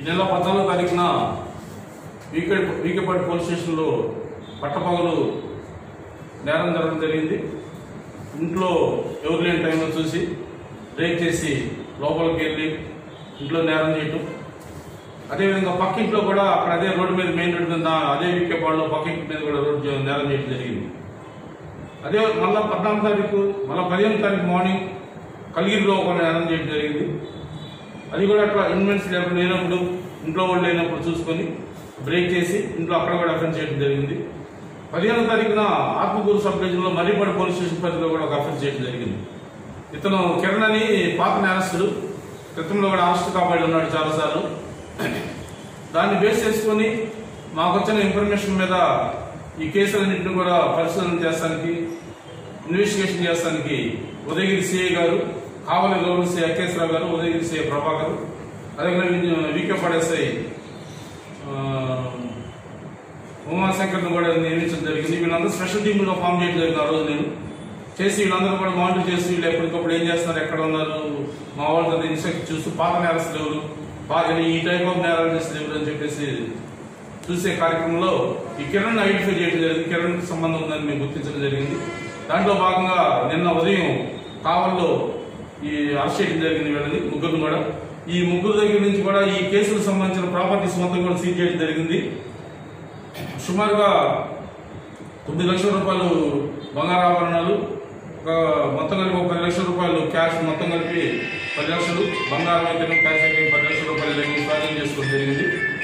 నెల పద్నాలుగో తారీఖున వీకే వీకేపాటి పోలీస్ స్టేషన్లో పట్టపగలు నేరం జరగడం జరిగింది ఇంట్లో ఎవరు లేని టైంలో చూసి బ్రేక్ చేసి లోపలికి వెళ్ళి ఇంట్లో నేరం చేయటం అదేవిధంగా పక్కింట్లో కూడా అక్కడ అదే రోడ్డు మీద మెయిన్ రోడ్డు మీద అదే వీకేపాడులో పక్కింటి మీద కూడా రోడ్డు జ- నేరం చేయడం జరిగింది అదే మళ్ళా పద్నాలుగు తారీఖు మళ్ళీ పదిహేను తారీఖు మార్నింగ్ కలిగిరిలో ఒక నేరం చేయడం జరిగింది అది కూడా అట్లా ఇన్వెంట్స్ లేకుండా లేనప్పుడు ఇంట్లో వాళ్ళు లేనప్పుడు చూసుకొని బ్రేక్ చేసి ఇంట్లో అక్కడ కూడా అఫెన్స్ చేయడం జరిగింది పదిహేను తారీఖున ఆత్మకూరు సబ్ డివిజన్లో మర్రిపాడు పోలీస్ స్టేషన్ పరిధిలో కూడా ఒక అఫెన్స్ చేయడం జరిగింది ఇతను కిరణ్ అని పాత నేరస్తుడు క్రితంలో కూడా అరెస్ట్ కాబడి ఉన్నాడు చాలాసార్లు దాన్ని బేస్ చేసుకొని మాకు వచ్చిన ఇన్ఫర్మేషన్ మీద ఈ కేసులన్నింటిని కూడా పరిశోధన చేస్తానికి ఇన్వెస్టిగేషన్ చేస్తానికి ఉదయగిరి సిఐ గారు కావలి గౌరవ సిఐ అఖిలేశ్వరరావు గారు ఉదయగిరి సిఐ ప్రభాకర్ అదేవిధంగా వికే పడేసాయి ఉమాశంకర్ను కూడా నియమించడం జరిగింది వీళ్ళందరూ స్పెషల్ టీములుగా ఫామ్ చేయడం జరిగింది ఆ రోజు నేను చేసి వీళ్ళందరూ కూడా మానిటర్ చేసి వీళ్ళు ఎప్పటికప్పుడు ఏం చేస్తున్నారు ఎక్కడ ఉన్నారు మా వాళ్ళతో ఇన్స్ట్రక్ట్ చూస్తూ పాత నేరస్తులు ఎవరు బాగా ఈ టైప్ ఆఫ్ నేరాలు చేస్తారు ఎవరు అని చెప్పేసి చూసే కార్యక్రమంలో ఈ కిరణ్ ఐడెంటిఫై చేయడం జరిగింది కిరణ్ సంబంధం ఉందని మేము గుర్తించడం జరిగింది దాంట్లో భాగంగా నిన్న ఉదయం కావల్లో ఈ అరెస్ట్ చేయడం జరిగింది వీళ్ళని ముగ్గురు కూడా ఈ ముగ్గురు దగ్గర నుంచి కూడా ఈ కేసుకు సంబంధించిన ప్రాపర్టీస్ మొత్తం కూడా సీజ్ చేయడం జరిగింది సుమారుగా తొమ్మిది లక్షల రూపాయలు బంగారు ఆభరణాలు ఒక మొత్తం కలిపి ఒక పది లక్షల రూపాయలు క్యాష్ మొత్తం కలిపి పది లక్షలు బంగారం అయితే క్యాష్ అయితే పది లక్షల రూపాయలు దగ్గర స్వాధీనం చేసుకోవడం జరిగింది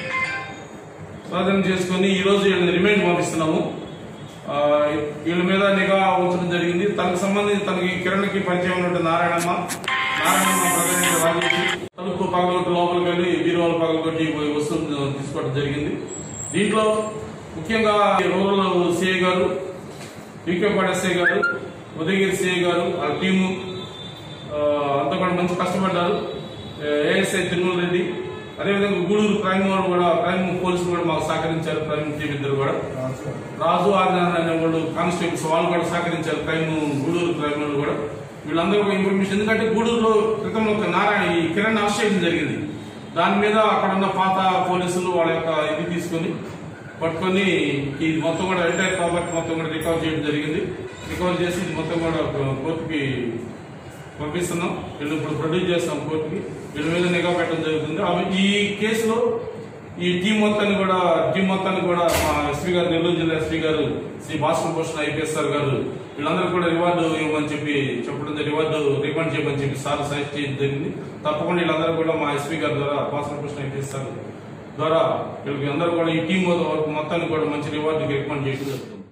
స్వాధీనం చేసుకొని ఈ రోజు వీళ్ళని రిమైండ్ పంపిస్తున్నాము ఆ, వీళ్ళ మీద నిఘా ఉంచడం జరిగింది తనకు సంబంధించి తనకి కిరణ్కి పరిచయం ఉన్నట్టు నారాయణమ్మ నారాయణమ్మ ప్రధాన రాజేష్ తలుపు పగలగొట్టి లోపలికి వెళ్ళి బీరువాలు పగలగొట్టి పోయి వస్తువులు తీసుకోవడం జరిగింది దీంట్లో ముఖ్యంగా ఈ రూరల్ సిఐ గారు వికేపాడ్ ఎస్ఐ గారు ఉదయగిరి సిఐ గారు ఆ టీము ఆ, అంతా కూడా మంచి కష్టపడ్డారు ఏఎస్ఐ తిరుమల రెడ్డి అదేవిధంగా గూడూరు క్రైమ్ వాళ్ళు కూడా క్రైమ్ పోలీసులు కూడా మాకు సహకరించారు క్రైమ్ టీం ఇద్దరు కూడా రాజు ఆదినారాయణ అనే వాళ్ళు కానిస్టేబుల్స్ వాళ్ళు కూడా సహకరించారు క్రైమ్ గూడూరు క్రైమ్ వాళ్ళు కూడా వీళ్ళందరూ ఒక ఇన్ఫర్మేషన్ ఎందుకంటే గూడూరులో క్రితంలో ఒక నారాయణ ఈ కిరణ్ అరెస్ట్ చేయడం జరిగింది దాని మీద అక్కడ ఉన్న పాత పోలీసులు వాళ్ళ యొక్క ఇది తీసుకొని పట్టుకొని ఇది మొత్తం కూడా ఎంటైర్ ప్రాపర్టీ మొత్తం కూడా రికవర్ చేయడం జరిగింది రికవర్ చేసి ఇది మొత్తం కూడా కోర్టుకి పంపిస్తున్నాం వీళ్ళు ఇప్పుడు ప్రొడ్యూస్ చేస్తాం కోర్టుకి వీళ్ళ మీద నిఘా పెట్టడం జరుగుతుంది అవి ఈ కేసులో ఈ టీం మొత్తాన్ని కూడా టీం మొత్తాన్ని కూడా మా ఎస్పీ గారు నెల్లూరు జిల్లా ఎస్పీ గారు శ్రీ భాస్కర్ భూషణ్ ఐపీఎస్ సార్ గారు వీళ్ళందరూ కూడా రివార్డు ఇవ్వమని చెప్పి చెప్పడం జరిగింది. రివార్డు రిఫండ్ చేయమని చెప్పి సార్ సజెస్ట్ చేయడం జరిగింది తప్పకుండా వీళ్ళందరూ కూడా మా ఎస్పీ గారి ద్వారా భాస్కర్ భూషణ్ ఐపీఎస్ సార్ ద్వారా వీళ్ళకి అందరూ కూడా ఈ టీం మొత్తాన్ని కూడా మంచి రివార్డుకి రికమెండ్ చేయడం జరుగుతుంది